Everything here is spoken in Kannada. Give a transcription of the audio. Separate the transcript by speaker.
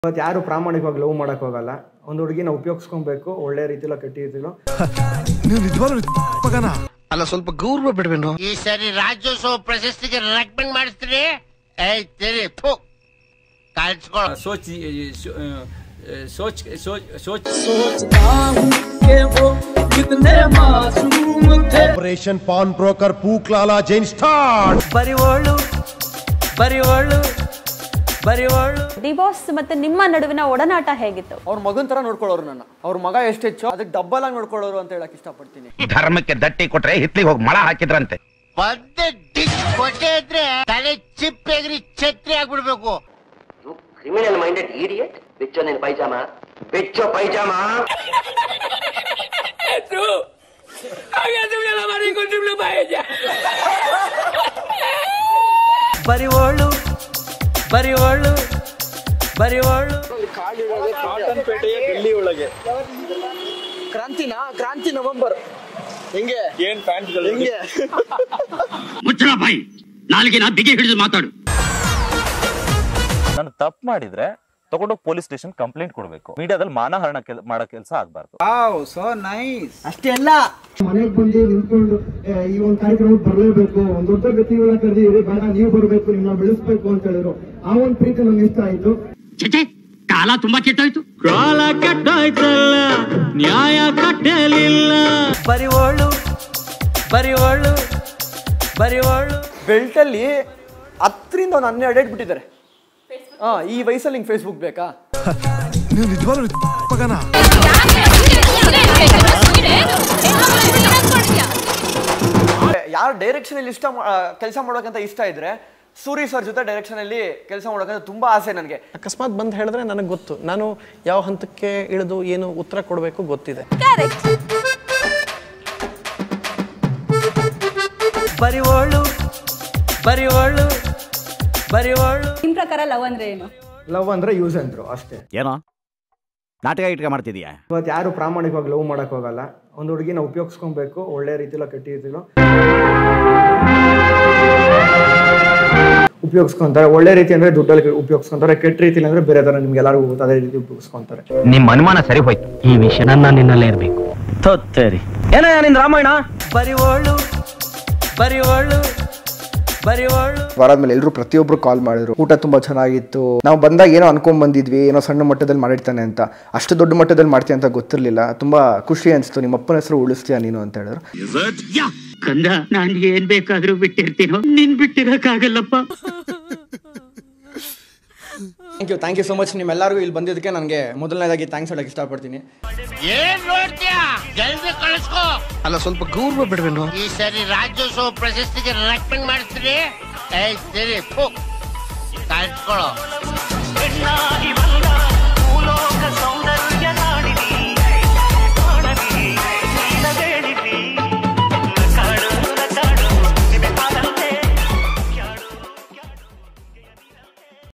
Speaker 1: ಇವತ್ತು ಯಾರು ಪ್ರಾಮಾಣಿಕವಾಗಿ ಲವ್ ಮಾಡಕ್ ಹೋಗಲ್ಲ ಒಂದು ಹುಡುಗಿನ ಉಪಯೋಗಿಸ್ಕೊಬೇಕು ಒಳ್ಳೆ ರೀತಿಲೋ ಕೆಟ್ಟ ರೀತಿಲೋ
Speaker 2: ನೀವು ನಿಜವಾಗ್ಲೂ ಮಗನ
Speaker 3: ಅಲ್ಲ ಸ್ವಲ್ಪ ಗೌರವ ಬಿಡ್ವೇನು
Speaker 4: ಈ ಸರಿ ರಾಜ್ಯೋತ್ಸವ ಪ್ರಶಸ್ತಿಗೆ ರೆಕಮೆಂಡ್ ಮಾಡಿಸ್ತೀರಿ ಏಯ್ ತೆರಿ ಥು ಕಾಣಿಸ್ಕೊಳ್ಳೋ
Speaker 5: सोच सो- सोच सोच सोच
Speaker 6: ಆಪರೇಷನ್ ಪಾನ್ ಬ್ರೋಕರ್ ಪೂಕ್ಲಾಲ ಜೈನ್ ಸ್ಟಾರ್ಟ್
Speaker 5: ಬರಿವೋಳು ಬರಿವೋಳು ಬರಿವೋಳು
Speaker 7: ಡಿವೋರ್ಸ್ ಮತ್ತೆ ನಿಮ್ಮ ನಡುವಿನ ಒಡನಾಟ ಹೇಗಿತ್ತು
Speaker 8: ಅವ್ರ ಮಗನ್ ತರ ನೋಡ್ಕೊಳ್ಳೋರು ನನ್ನ ಅವ್ರ ಮಗ ಎಷ್ಟು ಹೆಚ್ಚು ಅದಕ್ಕೆ ಡಬ್ಬಲ್ ಆಗಿ ನೋಡ್ಕೊಳ್ಳೋರು ಅಂತ ಹೇಳಕ್ ಇಷ್ಟಪಡ್ತೀನಿ
Speaker 3: ಧರ್ಮಕ್ಕೆ ದಟ್ಟಿ ಕೊಟ್ರೆ ಹಿತ್ಲಿಗೆ ಹೋಗಿ ಮಳ ಹಾಕಿದ್ರಂತೆ
Speaker 4: ಬಂದೆ ಡಿಚ್ ಕೊಟ್ಟೆ ಇದ್ರೆ ತಲೆ ಚಿಪ್ ಎಗ್ರಿ ಛತ್ರಿ ಆಗ್ಬಿಡ್ಬೇಕು
Speaker 9: ಕ್ರಿಮಿನಲ್ ಮೈಂಡೆಡ್ ಇಡಿಯಟ್ ಬಿಚ್ಚೋ ನಿನ್ ಪೈಜಾಮ ಬಿಚ್ಚೋ ಪೈಜಾಮ
Speaker 5: ಬರಿವೋಳು ಬರಿವೋಳು ಬರಿವೋಳು
Speaker 8: ಕ್ರಾಂತಿನ ಕ್ರಾಂತಿ ನವೆಂಬರ್ ಹೆಂಗೆ ಏನ್ ಪ್ಯಾಂಟ್ಗಳು ಹೆಂಗೆ
Speaker 4: ಮುಚ್ಚಳ ಬಾಯಿ ನಾಲ್ಗಿನ ಬಿಗಿ ಹಿಡಿದು ಮಾತಾಡು
Speaker 10: ನಾನು ತಪ್ಪು ಮಾಡಿದ್ರೆ ತಗೊಂಡೋಗಿ ಪೊಲೀಸ್ ಸ್ಟೇಷನ್ ಕಂಪ್ಲೇಂಟ್ ಕೊಡಬೇಕು ಮೀಡಿಯಾದಲ್ಲಿ ಮಾನಹರಣ ಕೆಲ್- ಮಾಡೋ ಕೆಲಸ ಆಗ್ಬಾರ್ದು
Speaker 8: ಅಷ್ಟೇ ಅಲ್ಲ
Speaker 1: ಮನೆಗೆ ಬಂದು ನಿಂತ್ಕೊಂಡು ಈ ಒಂದು ಕಾರ್ಯಕ್ರಮಕ್ಕೆ ಬರಲೇಬೇಕು ಒಂದು ದೊಡ್ಡ ವ್ಯಕ್ತಿಗಳ ಕರೆದಿರಿ ಬೇಡ ನೀವು ಬರಬೇಕು ನಿಮ್ಮನ್ನ ಬೆಳೆಸ್ಬೇಕು ಅಂತ ಹೇಳಿದ್ರು ಆ ಒಂದು ಪ್ರೀತಿ ನಮ್ಗೆ ಇಷ್ಟ ಆಯ್ತು
Speaker 4: ಚಚೆ ಕಾಲ ತುಂಬಾ ಕೆಟ್ಟೋಯ್ತು
Speaker 5: ಕಾಲ ಕಟ್ಟಾಯ್ತಲ್ಲ ನ್ಯಾಯ ಕಟ್ಟಲಿಲ್ಲ ಬರಿವೋಳು ಬರಿವೋಳು ಬರಿವೋಳು
Speaker 8: ಬೆಲ್ಟ್ ಅಲ್ಲಿ ಹತ್ತರಿಂದ ಒಂದು ಹನ್ನೆರಡು ಡೇಟ್ ಬಿಟ್ಟಿದ್ದಾರೆ ಹಾ ಈ ವಯಸ್ಸಲ್ಲಿ ಹಿಂಗ್ ಫೇಸ್ಬುಕ್ ಬೇಕಾ
Speaker 2: ನೀವು ನಿಜವಾಗ್ಲೂ ಮಗನ
Speaker 8: ಯಾರು ಡೈರೆಕ್ಷನ್ ಅಲ್ಲಿ ಇಷ್ಟ ಕೆಲಸ ಮಾಡೋಕಂತ ಇಷ್ಟ ಇದ್ರೆ ಸೂರಿ ಸರ್ ಜೊತೆ ಡೈರೆಕ್ಷನ್ ಅಲ್ಲಿ ಕೆಲಸ ಮಾಡೋಕಂತ ತುಂಬಾ ಆಸೆ ನನಗೆ
Speaker 11: ಅಕಸ್ಮಾತ್ ಬಂದು ಹೇಳಿದ್ರೆ ನನಗೆ ಗೊತ್ತು ನಾನು ಯಾವ ಹಂತಕ್ಕೆ ಇಳಿದು ಏನು ಉತ್ತರ ಕೊಡಬೇಕು ಗೊತ್ತಿದೆ
Speaker 5: ಬರಿವೋಳು ಬರಿವೋಳು ಬರಿವೋಳು
Speaker 7: ನಿಮ್ ಪ್ರಕಾರ ಲವ್ ಅಂದ್ರೆ ಏನು
Speaker 1: ಲವ್ ಅಂದ್ರೆ ಯೂಸ್ ಅಂದ್ರು ಅಷ್ಟೇ
Speaker 3: ಏನೋ ನಾಟಕ ಇಟ್ಕ ಮಾಡ್ತಿದೀಯಾ
Speaker 1: ಇವತ್ತು ಯಾರು ಪ್ರಾಮಾಣಿಕವಾಗಿ ಲವ್ ಮಾಡಕ್ ಹೋಗಲ್ಲ ಒಂದು ಹುಡುಗಿನ ಉಪಯೋಗಿಸ್ಕೊಬೇಕು ಒಳ್ಳೆ ರೀತಿಲೋ ಕೆಟ್ಟ ರೀತಿಲೋ ಉಪಯೋಗಿಸ್ಕೊಂತಾರೆ ಒಳ್ಳೆ ರೀತಿ ಅಂದ್ರೆ ದುಡ್ಡಲ್ಲಿ ಉಪಯೋಗಿಸ್ಕೊಂತಾರೆ ಕೆಟ್ಟ ರೀತಿಲಿ ಅಂದ್ರೆ ಬೇರೆ ತರ ನಿಮ್ಗೆ ಎಲ್ಲರಿಗೂ ಗೊತ್ತು ಅದೇ ರೀತಿ ಉಪಯೋಗಿಸ್ಕೊಂತಾರೆ
Speaker 3: ನಿಮ್ಮ ಅನುಮಾನ ಸರಿ ಹೋಯ್ತು
Speaker 4: ಈ ವಿಷಯ ನನ್ನ ನಿನ್ನಲ್ಲೇ ಇರ್ಬೇಕು
Speaker 3: ತೊತ್ತೇರಿ
Speaker 8: ಏನ ನಿನ್ ರಾಮಾಯಣ
Speaker 5: ಬರಿವೋಳು ಬರಿವೋಳು ಬರಿವೋಳು
Speaker 12: ಬರಾದ್ಮೇಲೆ ಎಲ್ಲರೂ ಪ್ರತಿಯೊಬ್ರು ಕಾಲ್ ಮಾಡಿದ್ರು ಊಟ ತುಂಬಾ ಚೆನ್ನಾಗಿತ್ತು ನಾವು ಬಂದಾಗ ಏನೋ ಅನ್ಕೊಂಡ್ ಬಂದಿದ್ವಿ ಏನೋ ಸಣ್ಣ ಮಟ್ಟದಲ್ಲಿ ಮಾಡಿರ್ತಾನೆ ಅಂತ ಅಷ್ಟು ದೊಡ್ಡ ಮಟ್ಟದಲ್ಲಿ ಮಾಡ್ತೀಯ ಅಂತ ಗೊತ್ತಿರಲಿಲ್ಲ ತುಂಬಾ ಖುಷಿ ಅನಿಸ್ತು ನಿಮ್ಮ ಅಪ್ಪನ ಹೆಸರು ಉಳಿಸ್ತೀಯ ನೀನು ಅಂತ ಹೇಳಿದ್ರು
Speaker 4: ಕಂದ ನಾನ್ ಏನ್ ಬೇಕಾದ್ರೂ ಬಿಟ್ಟಿರ್ತೀನೋ ನಿನ್ ಬಿಟ್ಟಿರಕ್ಕಾಗಲ್ಲಪ್ಪ
Speaker 8: thank you thank you so much ನಿಮ್ಮೆಲ್ಲರಿಗೂ ಇಲ್ಲಿ ಬಂದಿದ್ದಕ್ಕೆ ನನಗೆ ಮೊದಲನೇದಾಗಿ ಥ್ಯಾಂಕ್ಸ್ ಹೇಳಕ್ ಇಷ್ಟಪಡ್ತೀನಿ
Speaker 4: ಏನ್ ನೋಡ್ತೀಯ ಜಲ್ದಿ ಕಳಿಸ್ಕೋ
Speaker 3: ಅಲ್ಲ ಸ್ವಲ್ಪ ಗೌರವ ಬಿಡ್ವೇನು
Speaker 4: ಈ ಸರಿ ರಾಜ್ಯೋತ್ಸವ ಪ್ರಶಸ್ತಿಗೆ ರೆಕಮೆಂಡ್ ಮಾಡಿಸ್ತೀರಿ ಏಯ್ ತೆರಿ ಥು ಕಾಣಿಸ್ಕೊಳ್ಳೋ